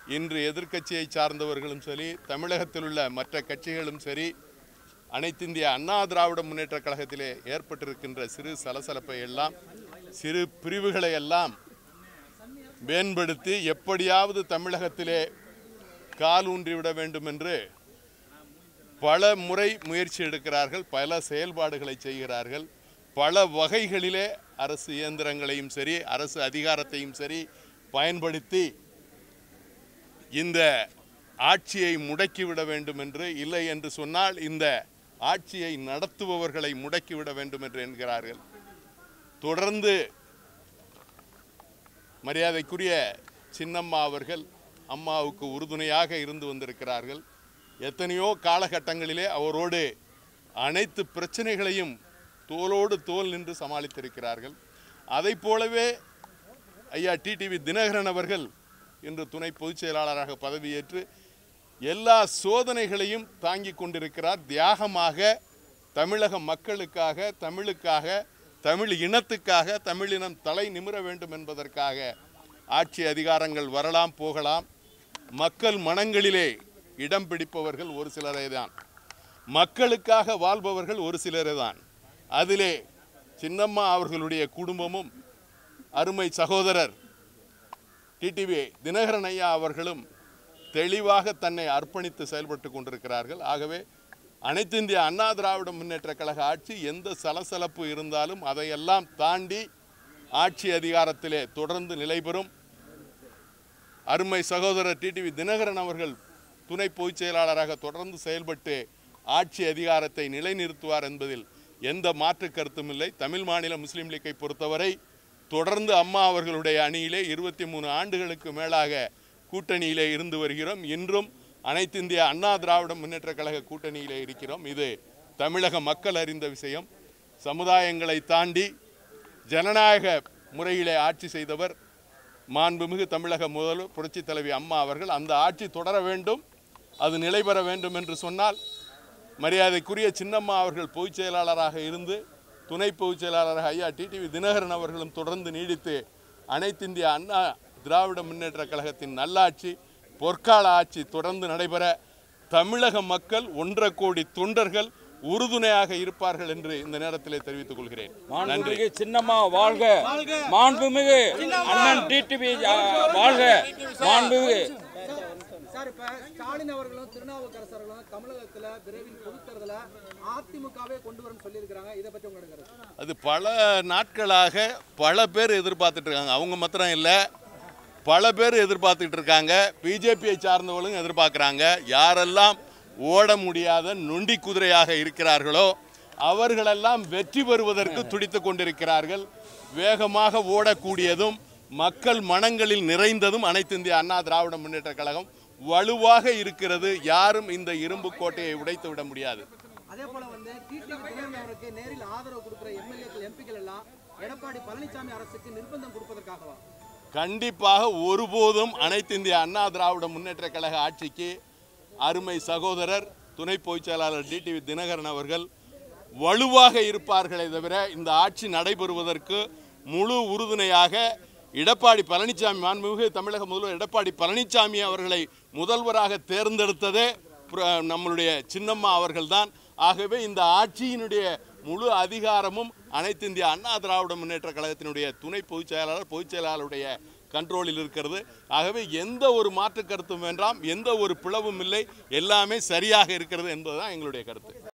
இன்று எதிர்க்கட்சியை சார்ந்தவர்களும் சரி தமிழகத்தில் உள்ள மற்ற கட்சிகளும் சரி அனைத்திந்திய அண்ணா திராவிட முன்னேற்ற கழகத்திலே ஏற்பட்டிருக்கின்ற சிறு சலசலப்பை எல்லாம் சிறு பிரிவுகளை எல்லாம் மேம்படுத்தி எப்படியாவது தமிழகத்திலே கால் ஊன்றிவிட வேண்டும் என்று பல முறை முயற்சி எடுக்கிறார்கள் பல செயல்பாடுகளை செய்கிறார்கள் பல வகைகளிலே அரசு இயந்திரங்களையும் சரி அரசு அதிகாரத்தையும் சரி பயன்படுத்தி இந்த ஆட்சியை முடக்கிவிட வேண்டும் என்று இல்லை என்று சொன்னால் இந்த ஆட்சியை நடத்துபவர்களை முடக்கிவிட வேண்டும் என்று என்கிறார்கள் தொடர்ந்து மரியாதைக்குரிய சின்னம்மா அவர்கள் அம்மாவுக்கு உறுதுணையாக இருந்து வந்திருக்கிறார்கள் எத்தனையோ காலகட்டங்களிலே அவரோடு அனைத்து பிரச்சனைகளையும் தோளோடு தோல் நின்று சமாளித்திருக்கிறார்கள் அதைப் போலவே ஐயா டிடிவி தினகரன் அவர்கள் இன்று துணை பொதுச் செயலாளராக பதவியேற்று எல்லா சோதனைகளையும் தாங்கிக் கொண்டிருக்கிறார் தியாகமாக தமிழக மக்களுக்காக தமிழுக்காக தமிழ் இனத்துக்காக தமிழினம் தலை நிமிர வேண்டும் என்பதற்காக ஆட்சி அதிகாரங்கள் வரலாம் போகலாம் மக்கள் மனங்களிலே இடம் பிடிப்பவர்கள் ஒரு சிலரே தான் மக்களுக்காக வாழ்பவர்கள் ஒரு சிலரே தான் அதிலே சின்னம்மா அவர்களுடைய குடும்பமும் அருமை சகோதரர் டிடிவி தினகரன் ஐயா அவர்களும் தெளிவாக தன்னை அர்ப்பணித்து செயல்பட்டு கொண்டிருக்கிறார்கள் ஆகவே அனைத்து இந்திய அண்ணா திராவிட முன்னேற்ற கழக ஆட்சி எந்த சலசலப்பு இருந்தாலும் அதையெல்லாம் தாண்டி ஆட்சி அதிகாரத்திலே தொடர்ந்து நிலைபெறும் அருமை சகோதரர் டிடிவி தினகரன் அவர்கள் துணை பொதுச் செயலாளராக தொடர்ந்து செயல்பட்டு ஆட்சி அதிகாரத்தை நிலைநிறுத்துவார் என்பதில் எந்த மாற்று கருத்தும் இல்லை தமிழ் மாநில முஸ்லீம் லீக்கை பொறுத்தவரை தொடர்ந்து அம்மா அவர்களுடைய அணியிலே இருபத்தி மூணு ஆண்டுகளுக்கு மேலாக கூட்டணியிலே இருந்து வருகிறோம் இன்றும் அனைத்து இந்திய அண்ணா திராவிட முன்னேற்ற கழக கூட்டணியிலே இருக்கிறோம் இது தமிழக மக்கள் அறிந்த விஷயம் சமுதாயங்களை தாண்டி ஜனநாயக முறையிலே ஆட்சி செய்தவர் மாண்புமிகு தமிழக முதல்வர் புரட்சித் தலைவி அம்மா அவர்கள் அந்த ஆட்சி தொடர வேண்டும் அது நிலை பெற வேண்டும் என்று சொன்னால் மரியாதைக்குரிய சின்னம்மா அவர்கள் பொதுச் செயலாளராக இருந்து துணை பொதுச் செயலாளராக ஐயா டிடிவி தினகரன் அவர்களும் தொடர்ந்து நீடித்து அனைத்திந்திய அண்ணா திராவிட முன்னேற்ற கழகத்தின் நல்லாட்சி பொற்கால ஆட்சி தொடர்ந்து நடைபெற தமிழக மக்கள் ஒன்றரை கோடி தொண்டர்கள் உறுதுணையாக இருப்பார்கள் என்று இந்த நேரத்திலே தெரிவித்துக் கொள்கிறேன் நன்றி மாண்புமிகு சின்னம்மா வாழ்க மாண்புமிகு அண்ணன் டிடிவி வாழ்க மாண்புமிகு சார் இப்ப ஸ்டாலின் அவர்களும் திருநாவுக்கரசர்களும் தமிழகத்துல விரைவில் பொதுத்தேர்தல அதிமுகவே கொண்டு வரும்னு சொல்லியிருக்கிறாங்க இதை பத்தி உங்களோட கருத்து அது பல நாட்களாக பல பேர் எதிர்பார்த்துட்டு இருக்காங்க அவங்க மாத்திரம் இல்லை பல பேர் எதிர்பார்த்துட்டு இருக்காங்க பிஜேபியை சார்ந்தவர்களும் எதிர்பார்க்குறாங்க யாரெல்லாம் ஓட முடியாத நொண்டி குதிரையாக இருக்கிறார்களோ அவர்களெல்லாம் வெற்றி பெறுவதற்கு துடித்து கொண்டிருக்கிறார்கள் வேகமாக ஓடக்கூடியதும் மக்கள் மனங்களில் நிறைந்ததும் அனைத்து இந்திய அண்ணா திராவிட முன்னேற்ற கழகம் வலுவாக இருக்கிறது யாரும் இந்த இரும்பு கோட்டையை உடைத்து விட முடியாது அதே போல வந்து டிடிவி தினகரன் அவருக்கு நேரில் ஆதரவு கொடுக்கிற எம்எல்ஏக்கள் எம்பிக்கள் எல்லாம் எடப்பாடி பழனிசாமி அரசுக்கு நிர்பந்தம் கொடுப்பதற்காகவா கண்டிப்பாக ஒருபோதும் அனைத்து இந்திய அண்ணா திராவிட முன்னேற்ற கழக ஆட்சிக்கு அருமை சகோதரர் துணை பொதுச் செயலாளர் டிடிவி தினகரன் அவர்கள் வலுவாக இருப்பார்களே தவிர இந்த ஆட்சி நடைபெறுவதற்கு முழு உறுதுணையாக எடப்பாடி பழனிசாமி மாண்புமிகு தமிழக முதல்வர் எடப்பாடி பழனிசாமி அவர்களை முதல்வராக தேர்ந்தெடுத்ததே புர- நம்மளுடைய சின்னம்மா அவர்கள்தான் ஆகவே இந்த ஆட்சியினுடைய முழு அதிகாரமும் அனைத்து இந்திய அண்ணா திராவிட முன்னேற்ற கழகத்தினுடைய துணை பொதுச் செயலாளர் பொதுச் செயலாளருடைய கண்ட்ரோலில் இருக்கிறது ஆகவே எந்த ஒரு மாற்று கருத்தும் வேண்டாம் எந்த ஒரு பிளவும் இல்லை எல்லாமே சரியாக இருக்கிறது என்பதுதான் எங்களுடைய கருத்து